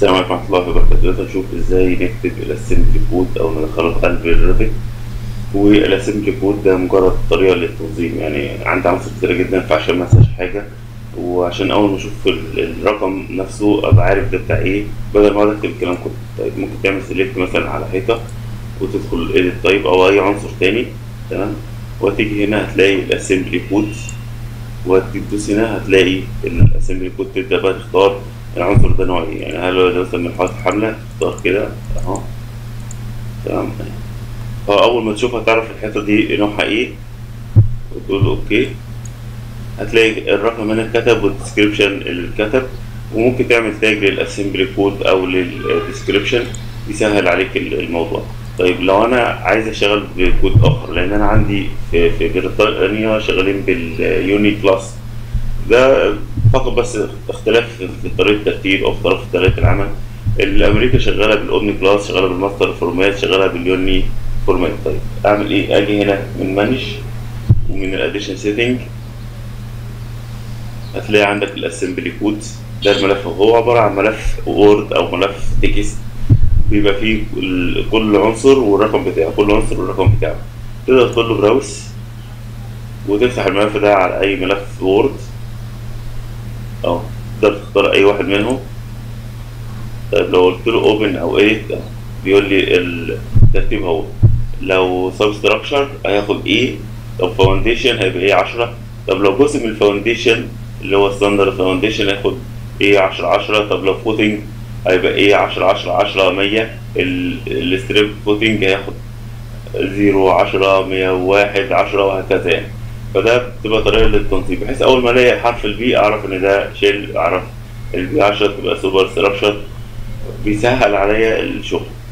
السلام عليكم ورحمة الله وبركاته دلوقتي هنشوف ازاي نكتب الاسمبلي كود او ندخله في قلب الريفت والاسمبلي كود ده مجرد طريقة للتنظيم يعني عندي عناصر كتيرة جدا فعشان ما انساش حاجة وعشان اول ما اشوف ال- الرقم نفسه ابقى عارف ده بتاع ايه بدل ما اقعد اكتب الكلام كله طيب ممكن تعمل سيلكت مثلا على حيطة وتدخل ايديت طيب او اي عنصر تاني تمام وتيجي هنا هتلاقي الاسمبلي كود وتدوس هنا هتلاقي الاسمبلي كود تبدا بقى تختار العنصر ده نوع ايه يعني هل هو ده مثلا من حالة حملة تختار كده اهو تمام اه اول ما تشوفها تعرف الحته دي نوعها ايه وتقول له اوكي هتلاقي الرقم هنا اتكتب والديسكريبشن اللي اتكتب وممكن تعمل تاج للاسمبلي كود او للديسكريبشن يسهل عليك الموضوع طيب لو انا عايز اشتغل بكود اخر لان انا عندي في في بريطانيا شغالين باليوني كلاس ده فقط بس اختلاف في طريقه الترتيب او اختلاف في طريقه العمل الامريكا شغاله بالاومني كلاس شغاله بالماستر فورمات شغاله باليوني فورمات طيب اعمل ايه اجي هنا من مانج ومن الاديشن سيتنج هتلاقي عندك الاسمبلي كود ده الملف هو عباره عن ملف وورد او ملف تكست بيبقى فيه كل- كل عنصر والرقم بتاعه كل عنصر والرقم بتاعه تقدر تقول له براوس وتفتح الملف ده على اي ملف وورد اه تقدر تختار اي واحد منهم طيب لو قلت له اوبن او ايديت بيقول لي الترتيب هو لو سبستراكشر هياخد ايه طب فاونديشن هيبقى ايه 10 طب لو جزء من الفاونديشن اللي هو ستاندرد فاونديشن هياخد ايه 10 10 طب لو فوتنج هيبقى ايه 10 10 10 100 الستريب فوتنج هياخد 0 10 101 10 وهكذا يعني فده بتبقى طريقه للتنظيم بحيث اول ما الاقي حرف البي اعرف ان ده شيل اعرف البي 10 تبقى سوبر ستراكشر بيسهل عليا الشغل